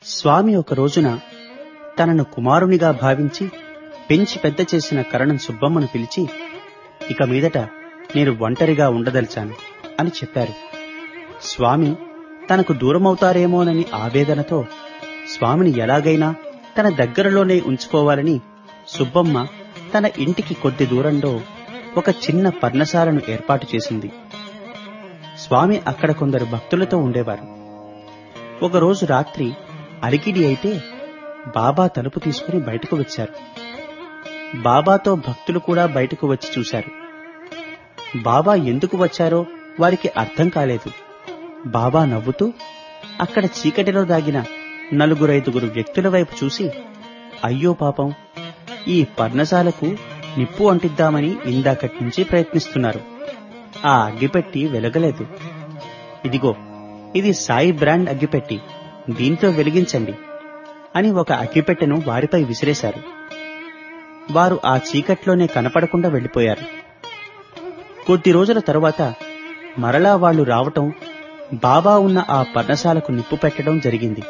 స్వామి ఒక రోజున తనను కుమారునిగా భావించి పెంచి పెద్ద చేసిన కరణం సుబ్బమ్మను పిలిచి ఇక మీదట నేను ఒంటరిగా ఉండదలిచాను అని చెప్పారు స్వామి తనకు దూరమవుతారేమోనని ఆవేదనతో స్వామిని ఎలాగైనా తన దగ్గరలోనే ఉంచుకోవాలని సుబ్బమ్మ తన ఇంటికి కొద్ది దూరంలో ఒక చిన్న పర్ణశాలను ఏర్పాటు చేసింది స్వామి అక్కడ కొందరు భక్తులతో ఉండేవారు ఒకరోజు రాత్రి అలికిడి అయితే బాబా తలుపు తీసుకుని బయటకు వచ్చారు బాబాతో భక్తులు కూడా బయటకు వచ్చి చూశారు బాబా ఎందుకు వచ్చారో వారికి అర్థం కాలేదు బాబా నవ్వుతూ అక్కడ చీకటిలో దాగిన నలుగురైదుగురు వ్యక్తుల వైపు చూసి అయ్యో పాపం ఈ పర్ణశాలకు నిప్పు అంటిద్దామని ఇందాకటి నుంచి ప్రయత్నిస్తున్నారు ఆ అగ్గిపెట్టి వెలగలేదు ఇదిగో ఇది సాయి బ్రాండ్ అగ్గిపెట్టి దీంతో వెలిగించండి అని ఒక అగ్గిపెట్టెను వారిపై విసిరేశారు వారు ఆ చీకట్లోనే కనపడకుండా వెళ్లిపోయారు కొద్ది రోజుల తరువాత మరలా వాళ్ళు రావటం బాబా ఉన్న ఆ పర్ణశాలకు నిప్పు పెట్టడం జరిగింది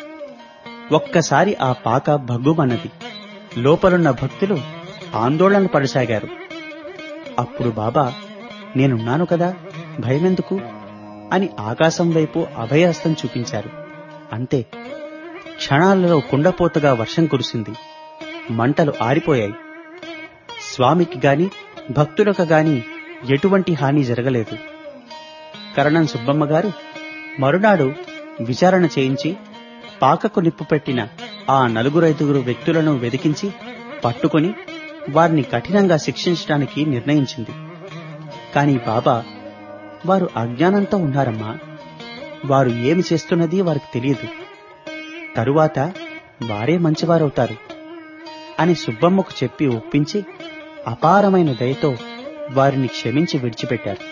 ఒక్కసారి ఆ పాక భగ్గుమన్నది లోపలున్న భక్తులు ఆందోళన పడసాగారు అప్పుడు బాబా నేనున్నాను కదా భయమెందుకు అని ఆకాశం వైపు అభయహస్తం చూపించారు అంతే క్షణాలలో కుండపోతగా వర్షం కురిసింది మంటలు ఆరిపోయాయి స్వామికి గాని భక్తులకు గాని ఎటువంటి హాని జరగలేదు కరణం సుబ్బమ్మ గారు మరునాడు విచారణ చేయించి పాకకు నిప్పు పెట్టిన ఆ నలుగురైదుగురు వ్యక్తులను వెదికించి పట్టుకొని వారిని కఠినంగా శిక్షించడానికి నిర్ణయించింది కాని బాబా వారు అజ్ఞానంతో ఉన్నారమ్మా వారు ఏమి చేస్తున్నది వారికి తెలియదు తరువాత వారే మంచివారవుతారు అని సుబ్బమ్మకు చెప్పి ఒప్పించి అపారమైన దయతో వారిని క్షమించి విడిచిపెట్టారు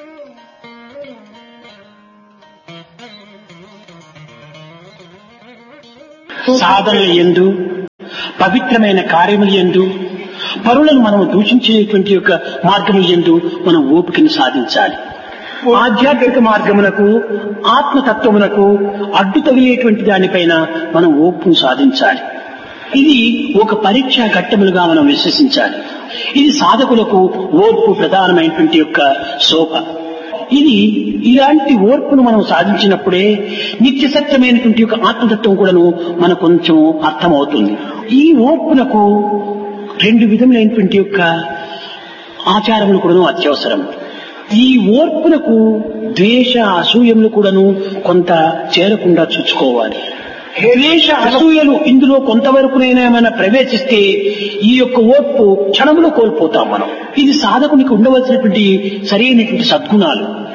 సాధనల ఎందు పవిత్రమైన కార్యముల ఎందు పరులను మనం దూషించేటువంటి యొక్క మార్గముల ఎందు మనం ఓపికను సాధించాలి ఆధ్యాత్మిక మార్గమునకు ఆత్మతత్వమునకు అడ్డు తగిలేటువంటి దానిపైన మనం ఓపును సాధించాలి ఇది ఒక పరీక్షా ఘట్టములుగా మనం విశ్వసించాలి ఇది సాధకులకు ఓర్పు ప్రధానమైనటువంటి యొక్క శోభ ఇది ఇలాంటి ఓర్పును మనం సాధించినప్పుడే నిత్య సత్యమైనటువంటి యొక్క ఆత్మతత్వం కూడాను మనకు కొంచెం అర్థమవుతుంది ఈ ఓర్పునకు రెండు విధములైనటువంటి యొక్క ఆచారములు కూడాను అత్యవసరం ఈ ఓర్పునకు ద్వేష అసూయములు కూడాను కొంత చేరకుండా చూసుకోవాలి ద్వేష అసూయలు ఇందులో కొంతవరకునైనా ఏమైనా ప్రవేశిస్తే ఈ యొక్క ఓర్పు క్షణంలో కోల్పోతాం మనం ఇది సాధకునికి ఉండవలసినటువంటి సరైనటువంటి సద్గుణాలు